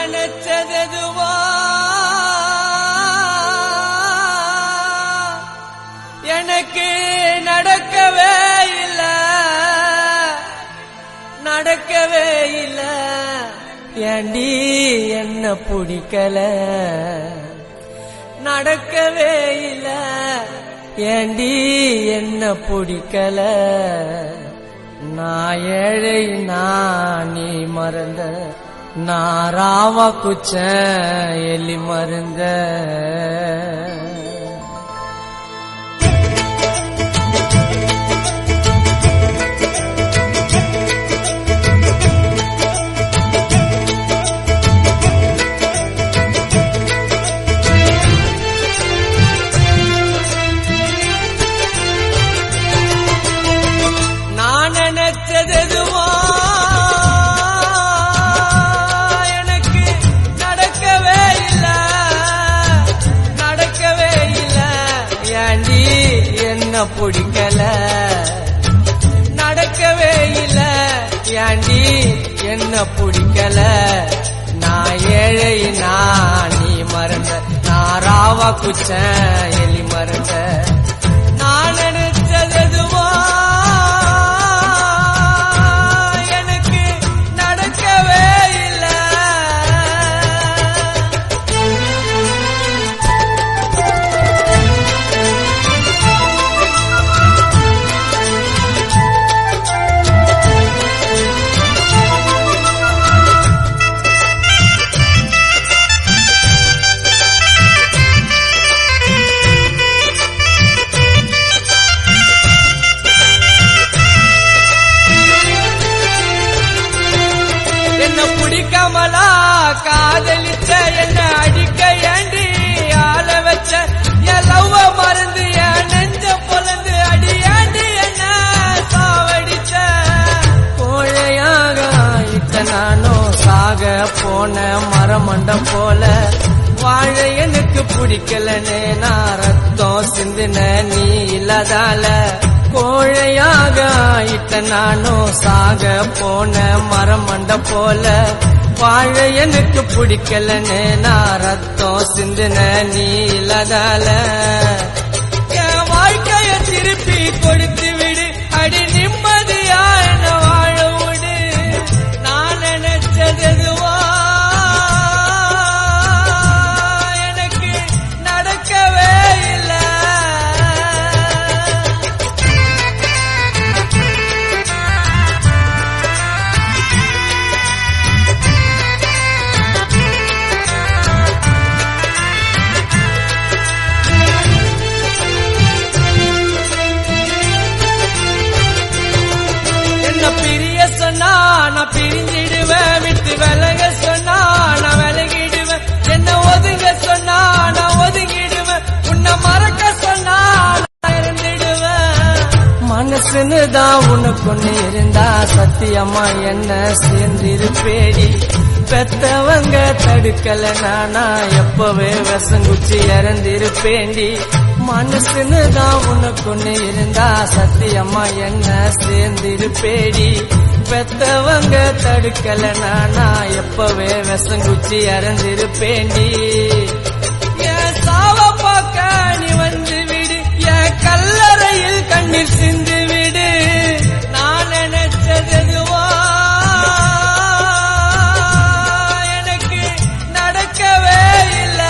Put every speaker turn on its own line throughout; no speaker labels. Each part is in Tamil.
நினைச்சதுவா எனக்கு நடக்கவே இல்லை நடக்கவே இல்லை ஏண்டி என்ன பிடிக்கல நடக்கவே இல்லை ஏண்டி என்ன பிடிக்கல நான் ஏழை நான் நீ மறந்த நான் ராவா குச்ச எலி மருந்த நான் நினைச்சதுவா எனக்கு நடக்கவே இல்லை நடக்கவே இல்லை ஏண்டி என்ன பிடிக்கல நடக்கவே இல்லை ஏண்டி என்ன பிடிக்கல நான் ஏழை நான் நீ மறந்த நான் ராவா குச்ச எலி மறந்த நான் நினைச்சதுவா எனக்கு நடக்கவே இல்லை என்ன பிடிக்காமலா காதலிச்ச என்ன அடிக்க ஏண்டி ஆள வச்ச என் லவ்வ மறந்து என் நெஞ்ச பொலந்து அடி ஏண்டி என்ன சாவடிச்ச கோழையாக ஆயிட்ட நானும் சாக போன மரமண்டம் போல வாழ எனக்கு பிடிக்கலனே நான் ரத்தம் சிந்தின நீ இல்லாதால கோழையாக ஆயிட்ட நானும் சாக போன மரமண்ட போல வாழ எனக்கு பிடிக்கலன்னு நான் ரத்தம் சிந்தின நீ இல்லாதால என் வாழ்க்கைய திருப்பி கொடுத்து விடு அடி நிம்மதியா என்ன வாழ விடு நான் நினைச்சதுவா எனக்கு நடக்கவே இல்லை என்ன பிரிய சொன்னா நான் பிரிஞ்சிடுவேன் விட்டு விலக சொன்னா நான் விலகிடுவேன் என்ன ஒதுங்க சொன்னா நான் ஒதுங்கிடுவேன் உன்னை மறக்க சொன்னா நான் இருந்துடுவேன் மனசுன்னு தான் உனக்கு ஒண்ணு இருந்தா சத்தியமா என்ன சேர்ந்திருப்பேடி பெத்தவங்க தடுக்கல நானா எப்பவே விசங்குச்சி இறந்திருப்பேண்டி மனசுன்னு தான் உனக்கு ஒண்ணு இருந்தா சத்தியமா என்ன சேர்ந்திருப்பேடி பெத்தவங்க தடுக்கல நானா எப்பவே விசங்குச்சி இறந்திருப்பேண்டி என் சாவ பார்க்க நீ வந்து விடு என் கல்லறையில் கண்ணீர் சிந்து விடு நான் நினைச்சதுவா எனக்கு நடக்கவே இல்லை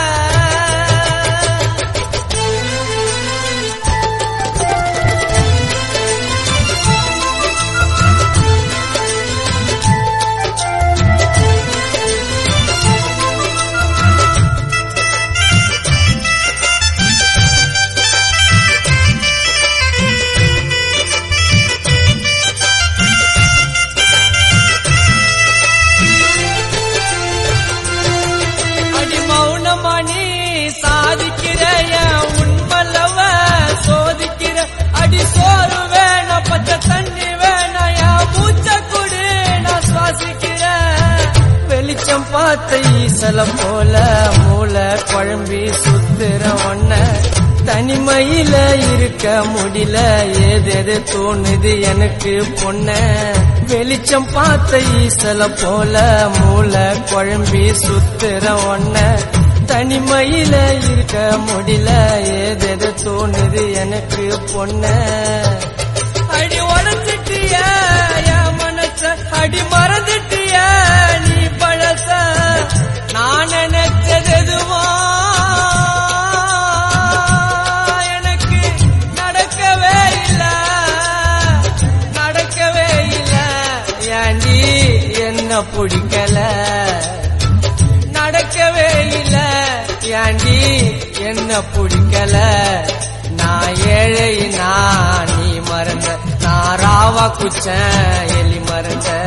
அடி மௌனமணி சாதிக்கிற என் உண்மல்லவ சோதிக்கிற அடி சோறு வேணாம் பச்சை தண்ணி வேணாம் என் மூச்ச குடு நான் சுவாசிக்கிற வெளிச்சம் பார்த்த ஈசல போல மூளை குழம்பி சுத்துற ஒன்ன தனிமையில இருக்க முடியல ஏதேது தோணுது எனக்கு பொண்ண வெளிச்சம் பார்த்த ஈசல போல மூளை குழம்பி சுத்துற ஒன்ன தனிமையில இருக்க முடியல ஏதெது தோணுது எனக்கு பொண்ண அடி உடஞ்சிட்டிய என் மனச அடி மறந்துட்டிய நீ பழச நான் நினைச்சது எதுவோ எனக்கு நடக்கவே இல்ல நடக்கவே இல்ல ஏண்டி என்ன பிடிக்கல நடக்கவே இல்ல ஏண்டி என்ன பிடிக்கல நான் ஏழை நான் நீ மறந்த நான் ராவா குச்சேன் எலி மறந்த